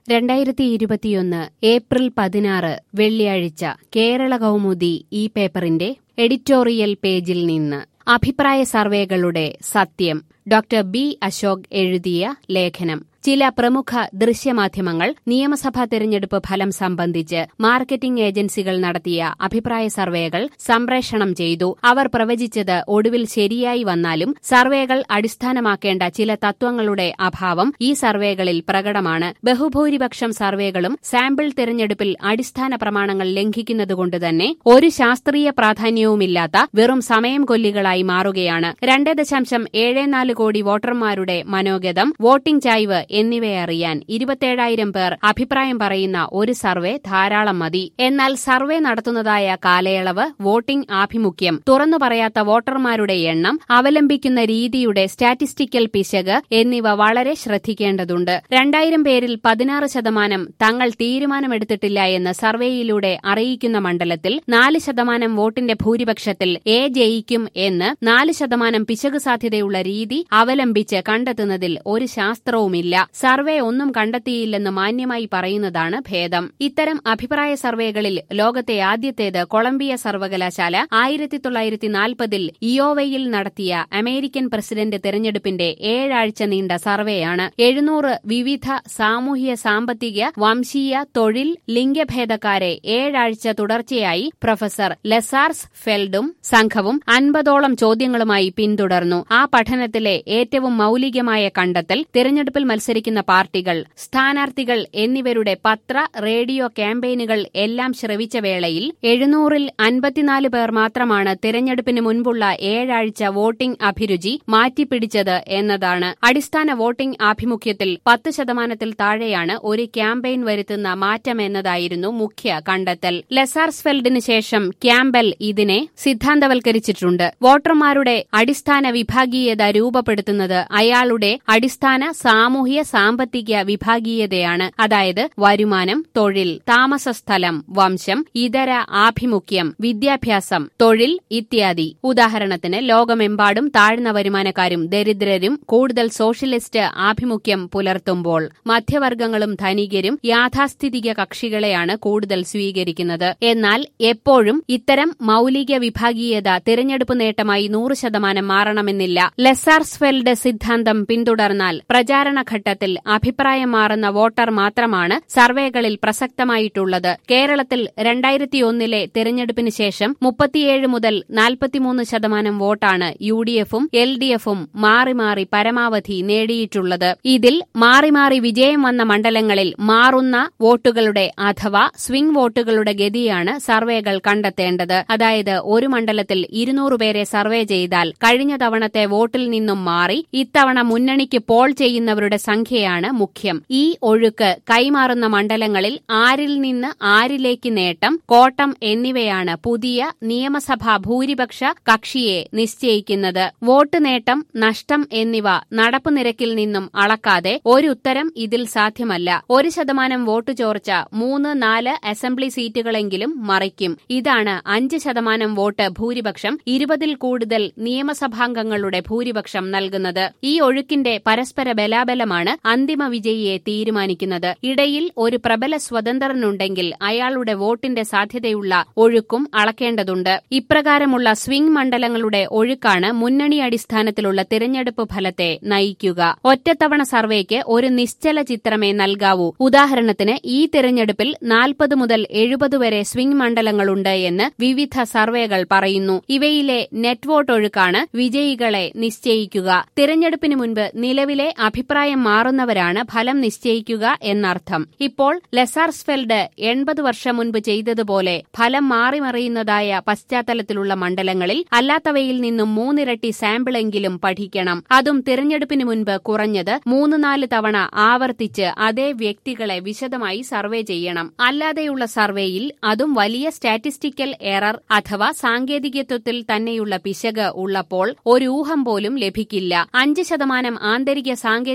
രണ്ടായിരത്തി ഇരുപത്തിയൊന്ന് ഏപ്രിൽ പതിനാറ് വെള്ളിയാഴ്ച കേരള കൗമുദി ഈ പേപ്പറിന്റെ എഡിറ്റോറിയൽ പേജിൽ നിന്ന് അഭിപ്രായ സർവേകളുടെ സത്യം ഡോക്ടർ ബി അശോക് എഴുതിയ ലേഖനം ചില പ്രമുഖ ദൃശ്യമാധ്യമങ്ങൾ നിയമസഭാ തെരഞ്ഞെടുപ്പ് ഫലം സംബന്ധിച്ച് മാർക്കറ്റിംഗ് ഏജൻസികൾ നടത്തിയ അഭിപ്രായ സർവേകൾ സംപ്രേഷണം ചെയ്തു അവർ പ്രവചിച്ചത് ഒടുവിൽ ശരിയായി വന്നാലും സർവേകൾ അടിസ്ഥാനമാക്കേണ്ട ചില തത്വങ്ങളുടെ അഭാവം ഈ സർവേകളിൽ പ്രകടമാണ് ബഹുഭൂരിപക്ഷം സർവേകളും സാമ്പിൾ തിരഞ്ഞെടുപ്പിൽ അടിസ്ഥാന പ്രമാണങ്ങൾ ലംഘിക്കുന്നതുകൊണ്ട് തന്നെ ഒരു ശാസ്ത്രീയ പ്രാധാന്യവുമില്ലാത്ത വെറും സമയം കൊല്ലികളായി മാറുകയാണ് രണ്ട് ദശാംശം ഏഴ് നാല് കോടി വോട്ടർമാരുടെ മനോഗതം വോട്ടിംഗ് ചായ്വ് എന്നിവയറിയാൻ ഇരുപത്തേഴായിരം പേർ അഭിപ്രായം പറയുന്ന ഒരു സർവേ ധാരാളം മതി എന്നാൽ സർവേ നടത്തുന്നതായ കാലയളവ് വോട്ടിംഗ് ആഭിമുഖ്യം തുറന്നു പറയാത്ത വോട്ടർമാരുടെ എണ്ണം അവലംബിക്കുന്ന രീതിയുടെ സ്റ്റാറ്റിസ്റ്റിക്കൽ പിശക് എന്നിവ വളരെ ശ്രദ്ധിക്കേണ്ടതുണ്ട് രണ്ടായിരം പേരിൽ പതിനാറ് ശതമാനം തങ്ങൾ തീരുമാനമെടുത്തിട്ടില്ല എന്ന് സർവേയിലൂടെ അറിയിക്കുന്ന മണ്ഡലത്തിൽ നാല് ശതമാനം വോട്ടിന്റെ ഭൂരിപക്ഷത്തിൽ എ ജയിക്കും എന്ന് നാല് ശതമാനം പിശക് സാധ്യതയുള്ള രീതി അവലംബിച്ച് കണ്ടെത്തുന്നതിൽ ഒരു ശാസ്ത്രവുമില്ല സർവേ ഒന്നും കണ്ടെത്തിയില്ലെന്ന് മാന്യമായി പറയുന്നതാണ് ഭേദം ഇത്തരം അഭിപ്രായ സർവേകളിൽ ലോകത്തെ ആദ്യത്തേത് കൊളംബിയ സർവകലാശാല ആയിരത്തി തൊള്ളായിരത്തി നാൽപ്പതിൽ ഇയോവയിൽ നടത്തിയ അമേരിക്കൻ പ്രസിഡന്റ് തെരഞ്ഞെടുപ്പിന്റെ ഏഴാഴ്ച നീണ്ട സർവേയാണ് എഴുന്നൂറ് വിവിധ സാമൂഹ്യ സാമ്പത്തിക വംശീയ തൊഴിൽ ലിംഗഭേദക്കാരെ ഏഴാഴ്ച തുടർച്ചയായി പ്രൊഫസർ ലെസാർസ് ഫെൽഡും സംഘവും അൻപതോളം ചോദ്യങ്ങളുമായി പിന്തുടർന്നു ആ പഠനത്തിലെ ഏറ്റവും മൌലികമായ കണ്ടെത്തൽ തിരഞ്ഞെടുപ്പിൽ മത്സരിക്കുന്ന പാർട്ടികൾ സ്ഥാനാർത്ഥികൾ എന്നിവരുടെ പത്ര റേഡിയോ ക്യാമ്പയിനുകൾ എല്ലാം ശ്രവിച്ച വേളയിൽ എഴുന്നൂറിൽ അൻപത്തിനാല് പേർ മാത്രമാണ് തിരഞ്ഞെടുപ്പിന് മുൻപുള്ള ഏഴാഴ്ച വോട്ടിംഗ് അഭിരുചി മാറ്റിപ്പിടിച്ചത് എന്നതാണ് അടിസ്ഥാന വോട്ടിംഗ് ആഭിമുഖ്യത്തിൽ പത്ത് ശതമാനത്തിൽ താഴെയാണ് ഒരു ക്യാമ്പയിൻ വരുത്തുന്ന മാറ്റമെന്നതായിരുന്നു മുഖ്യ കണ്ടെത്തൽ ലെസാർസ്ഫെൽഡിന് ശേഷം ക്യാമ്പൽ ഇതിനെ സിദ്ധാന്തവൽക്കരിച്ചിട്ടുണ്ട് വോട്ടർമാരുടെ അടിസ്ഥാന വിഭാഗീയത രൂപപ്പെടുത്തുന്നത് അയാളുടെ അടിസ്ഥാന സാമൂഹ്യ സാമ്പത്തിക വിഭാഗീയതയാണ് അതായത് വരുമാനം തൊഴിൽ താമസസ്ഥലം വംശം ഇതര ആഭിമുഖ്യം വിദ്യാഭ്യാസം തൊഴിൽ ഇത്യാദി ഉദാഹരണത്തിന് ലോകമെമ്പാടും താഴ്ന്ന വരുമാനക്കാരും ദരിദ്രരും കൂടുതൽ സോഷ്യലിസ്റ്റ് ആഭിമുഖ്യം പുലർത്തുമ്പോൾ മധ്യവർഗങ്ങളും ധനികരും യാഥാസ്ഥിതിക കക്ഷികളെയാണ് കൂടുതൽ സ്വീകരിക്കുന്നത് എന്നാൽ എപ്പോഴും ഇത്തരം മൌലിക വിഭാഗീയത തിരഞ്ഞെടുപ്പ് നേട്ടമായി നൂറ് ശതമാനം മാറണമെന്നില്ല ലെസാർസ്ഫെൽഡ് സിദ്ധാന്തം പിന്തുടർന്നാൽ പ്രചാരണ ഘട്ടത്തിൽ അഭിപ്രായം മാറുന്ന വോട്ടർ മാത്രമാണ് സർവേകളിൽ പ്രസക്തമായിട്ടുള്ളത് കേരളത്തിൽ രണ്ടായിരത്തിയൊന്നിലെ തിരഞ്ഞെടുപ്പിന് ശേഷം മുപ്പത്തിയേഴ് മുതൽ നാൽപ്പത്തിമൂന്ന് ശതമാനം വോട്ടാണ് യു ഡി എഫും എൽ ഡി എഫും മാറി മാറി പരമാവധി നേടിയിട്ടുള്ളത് ഇതിൽ മാറി മാറി വിജയം വന്ന മണ്ഡലങ്ങളിൽ മാറുന്ന വോട്ടുകളുടെ അഥവാ സ്വിംഗ് വോട്ടുകളുടെ ഗതിയാണ് സർവേകൾ കണ്ടെത്തേണ്ടത് അതായത് ഒരു മണ്ഡലത്തിൽ ഇരുന്നൂറ് പേരെ സർവേ ചെയ്താൽ കഴിഞ്ഞ തവണത്തെ വോട്ടിൽ നിന്നും മാറി ഇത്തവണ മുന്നണിക്ക് പോൾ ചെയ്യുന്നവരുടെ സംഖ്യയാണ് മുഖ്യം ഈ ഒഴുക്ക് കൈമാറുന്ന മണ്ഡലങ്ങളിൽ ആരിൽ നിന്ന് ആരിലേക്ക് നേട്ടം കോട്ടം എന്നിവയാണ് പുതിയ നിയമസഭാ ഭൂരിപക്ഷ കക്ഷിയെ നിശ്ചയിക്കുന്നത് വോട്ട് നേട്ടം നഷ്ടം എന്നിവ നടപ്പു നിരക്കിൽ നിന്നും അളക്കാതെ ഒരു ഉത്തരം ഇതിൽ സാധ്യമല്ല ഒരു ശതമാനം വോട്ട് ചോർച്ച മൂന്ന് നാല് അസംബ്ലി സീറ്റുകളെങ്കിലും മറിക്കും ഇതാണ് അഞ്ച് ശതമാനം വോട്ട് ഭൂരിപക്ഷം ഇരുപതിൽ കൂടുതൽ നിയമസഭാംഗങ്ങളുടെ ഭൂരിപക്ഷം നൽകുന്നത് ഈ ഒഴുക്കിന്റെ പരസ്പര ബലാബലമാണ് അന്തിമ വിജയിയെ തീരുമാനിക്കുന്നത് ഇടയിൽ ഒരു പ്രബല സ്വതന്ത്രനുണ്ടെങ്കിൽ അയാളുടെ വോട്ടിന്റെ സാധ്യതയുള്ള ഒഴുക്കും അളക്കേണ്ടതുണ്ട് ഇപ്രകാരമുള്ള സ്വിംഗ് മണ്ഡലങ്ങളുടെ ഒഴുക്കാണ് മുന്നണി അടിസ്ഥാനത്തിലുള്ള തിരഞ്ഞെടുപ്പ് ഫലത്തെ നയിക്കുക ഒറ്റത്തവണ സർവേക്ക് ഒരു നിശ്ചല ചിത്രമേ നൽകാവൂ ഉദാഹരണത്തിന് ഈ തിരഞ്ഞെടുപ്പിൽ നാൽപ്പത് മുതൽ എഴുപത് വരെ സ്വിംഗ് മണ്ഡലങ്ങളുണ്ട് എന്ന് വിവിധ സർവേകൾ പറയുന്നു ഇവയിലെ നെറ്റ് വോട്ട് ഒഴുക്കാണ് വിജയികളെ നിശ്ചയിക്കുക തിരഞ്ഞെടുപ്പിന് മുൻപ് നിലവിലെ അഭിപ്രായം മാറുന്നവരാണ് ഫലം നിശ്ചയിക്കുക എന്നർത്ഥം ഇപ്പോൾ ലെസാർസ്ഫെൽഡ് എൺപത് വർഷം മുൻപ് ചെയ്തതുപോലെ ഫലം മാറിമറിയുന്നതായ പശ്ചാത്തലത്തിലുള്ള മണ്ഡലങ്ങളിൽ അല്ലാത്തവയിൽ നിന്നും മൂന്നിരട്ടി സാമ്പിളെങ്കിലും പഠിക്കണം അതും തിരഞ്ഞെടുപ്പിന് മുൻപ് കുറഞ്ഞത് മൂന്ന് നാല് തവണ ആവർത്തിച്ച് അതേ വ്യക്തികളെ വിശദമായി സർവേ ചെയ്യണം അല്ലാതെയുള്ള സർവേയിൽ അതും വലിയ സ്റ്റാറ്റിസ്റ്റിക്കൽ എറർ അഥവാ സാങ്കേതികത്വത്തിൽ തന്നെയുള്ള പിശക് ഉള്ളപ്പോൾ ഒരു ഊഹം പോലും ലഭിക്കില്ല അഞ്ച് ശതമാനം ആന്തരിക സാങ്കേതിക പിശക്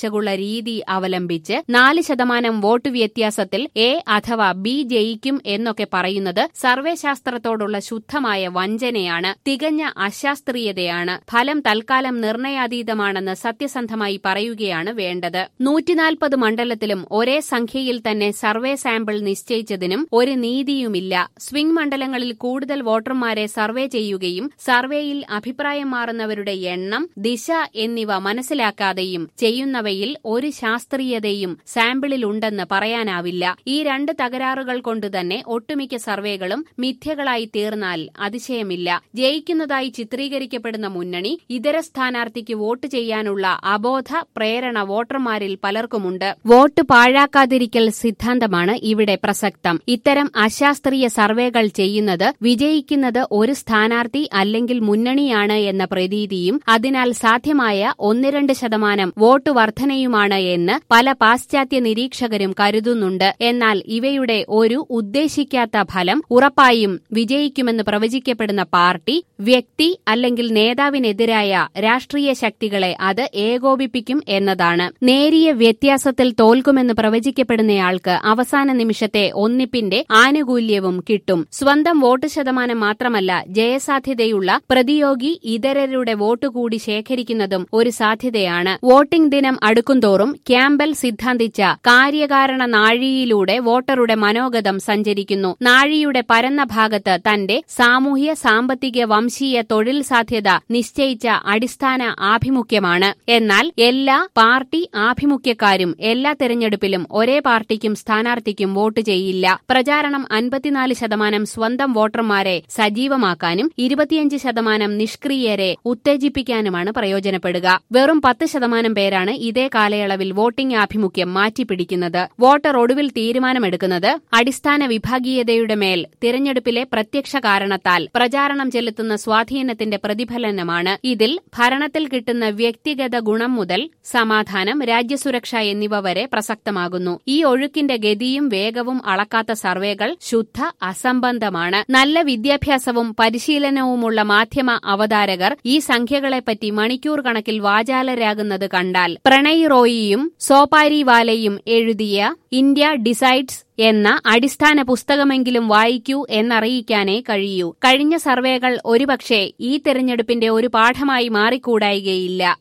പിശകുള്ള രീതി അവലംബിച്ച് നാല് ശതമാനം വോട്ട് വ്യത്യാസത്തിൽ എ അഥവാ ബി ജയിക്കും എന്നൊക്കെ പറയുന്നത് സർവേശാസ്ത്രത്തോടുള്ള ശുദ്ധമായ വഞ്ചനയാണ് തികഞ്ഞ അശാസ്ത്രീയതയാണ് ഫലം തൽക്കാലം നിർണയാതീതമാണെന്ന് സത്യസന്ധമായി പറയുകയാണ് വേണ്ടത് നൂറ്റിനാൽപ്പത് മണ്ഡലത്തിലും ഒരേ സംഖ്യയിൽ തന്നെ സർവേ സാമ്പിൾ നിശ്ചയിച്ചതിനും ഒരു നീതിയുമില്ല സ്വിംഗ് മണ്ഡലങ്ങളിൽ കൂടുതൽ വോട്ടർമാരെ സർവേ ചെയ്യുകയും സർവേയിൽ അഭിപ്രായം മാറുന്നവരുടെ എണ്ണം ദിശ എന്നിവ മനസ്സിലാക്കാതെയും ചെയ്യുന്നവയിൽ ഒരു ശാസ്ത്രീയതയും സാമ്പിളിലുണ്ടെന്ന് പറയാനാവില്ല ഈ രണ്ട് തകരാറുകൾ കൊണ്ടുതന്നെ ഒട്ടുമിക്ക സർവേകളും മിഥ്യകളായി തീർന്നാൽ അതിശയമില്ല ജയിക്കുന്നതായി ചിത്രീകരിക്കപ്പെടുന്ന മുന്നണി ഇതര സ്ഥാനാർത്ഥിക്ക് വോട്ട് ചെയ്യാനുള്ള അബോധ പ്രേരണ വോട്ടർമാരിൽ പലർക്കുമുണ്ട് വോട്ട് പാഴാക്കാതിരിക്കൽ സിദ്ധാന്തമാണ് ഇവിടെ പ്രസക്തം ഇത്തരം അശാസ്ത്രീയ സർവേകൾ ചെയ്യുന്നത് വിജയിക്കുന്നത് ഒരു സ്ഥാനാർത്ഥി അല്ലെങ്കിൽ മുന്നണിയാണ് എന്ന പ്രതീതിയും അതിനാൽ സാധ്യമായ ഒന്ന് രണ്ട് ശതമാനം വോട്ട് വർധനയുമാണ് എന്ന് പല പാശ്ചാത്യ നിരീക്ഷകരും കരുതുന്നുണ്ട് എന്നാൽ ഇവയുടെ ഒരു ഉദ്ദേശിക്കാത്ത ഫലം ഉറപ്പായും വിജയിക്കുമെന്ന് പ്രവചിക്കപ്പെടുന്ന പാർട്ടി വ്യക്തി അല്ലെങ്കിൽ നേതാവിനെതിരായ രാഷ്ട്രീയ ശക്തികളെ അത് ഏകോപിപ്പിക്കും എന്നതാണ് നേരിയ വ്യത്യാസത്തിൽ തോൽക്കുമെന്ന് പ്രവചിക്കപ്പെടുന്നയാൾക്ക് അവസാന നിമിഷത്തെ ഒന്നിപ്പിന്റെ ആനുകൂല്യവും കിട്ടും സ്വന്തം വോട്ട് ശതമാനം മാത്രമല്ല ജയസാധ്യതയുള്ള പ്രതിയോഗി ഇതരരുടെ വോട്ട് കൂടി ശേഖരിക്കുന്നതും ഒരു സാധ്യതയാണ് വോട്ടിംഗ് ദിനം അടുക്കുംതോറും ക്യാമ്പൽ സിദ്ധാന്തിച്ച കാര്യകാരണ നാഴിയിലൂടെ വോട്ടറുടെ മനോഗതം സഞ്ചരിക്കുന്നു നാഴിയുടെ പരന്ന ഭാഗത്ത് തന്റെ സാമൂഹ്യ സാമ്പത്തിക വംശീയ തൊഴിൽ സാധ്യത നിശ്ചയിച്ച അടിസ്ഥാന ആഭിമുഖ്യമാണ് എന്നാൽ എല്ലാ പാർട്ടി ആഭിമുഖ്യക്കാരും എല്ലാ തെരഞ്ഞെടുപ്പിലും ഒരേ പാർട്ടിക്കും സ്ഥാനാർത്ഥിക്കും വോട്ട് ചെയ്യില്ല പ്രചാരണം അൻപത്തിനാല് ശതമാനം സ്വന്തം വോട്ടർമാരെ സജീവമാക്കാനും ഇരുപത്തിയഞ്ച് ശതമാനം നിഷ്ക്രിയരെ ഉത്തേജിപ്പിക്കാനുമാണ് പ്രയോജനപ്പെടുക വെറും പത്ത് ശതമാനം പേരാണ് ഇതേ കാലയളവിൽ വോട്ടിംഗ് ആഭിമുഖ്യം മാറ്റിപ്പിടിക്കുന്നത് വോട്ടർ ഒടുവിൽ തീരുമാനമെടുക്കുന്നത് അടിസ്ഥാന വിഭാഗീയതയുടെ മേൽ തിരഞ്ഞെടുപ്പിലെ പ്രത്യക്ഷ കാരണത്താൽ പ്രചാരണം ചെലുത്തുന്ന സ്വാധീനത്തിന്റെ പ്രതിഫലനമാണ് ഇതിൽ ഭരണത്തിൽ കിട്ടുന്ന വ്യക്തിഗത ഗുണം മുതൽ സമാധാനം രാജ്യസുരക്ഷ എന്നിവ വരെ പ്രസക്തമാകുന്നു ഈ ഒഴുക്കിന്റെ ഗതിയും വേഗവും അളക്കാത്ത സർവേകൾ ശുദ്ധ അസംബന്ധമാണ് നല്ല വിദ്യാഭ്യാസവും പരിശീലനവുമുള്ള മാധ്യമ അവതാരകർ ഈ സംഖ്യകളെപ്പറ്റി മണിക്കൂർ കണക്കിൽ വാചാലരാകുന്നത് കണ്ടാൽ പ്രണയ് റോയിയും സോപാരിവാലയും എഴുതിയ ഇന്ത്യ ഡിസൈഡ്സ് എന്ന അടിസ്ഥാന പുസ്തകമെങ്കിലും വായിക്കൂ എന്നറിയിക്കാനേ കഴിയൂ കഴിഞ്ഞ സർവേകൾ ഒരുപക്ഷെ ഈ തെരഞ്ഞെടുപ്പിന്റെ ഒരു പാഠമായി മാറിക്കൂടായികയില്ല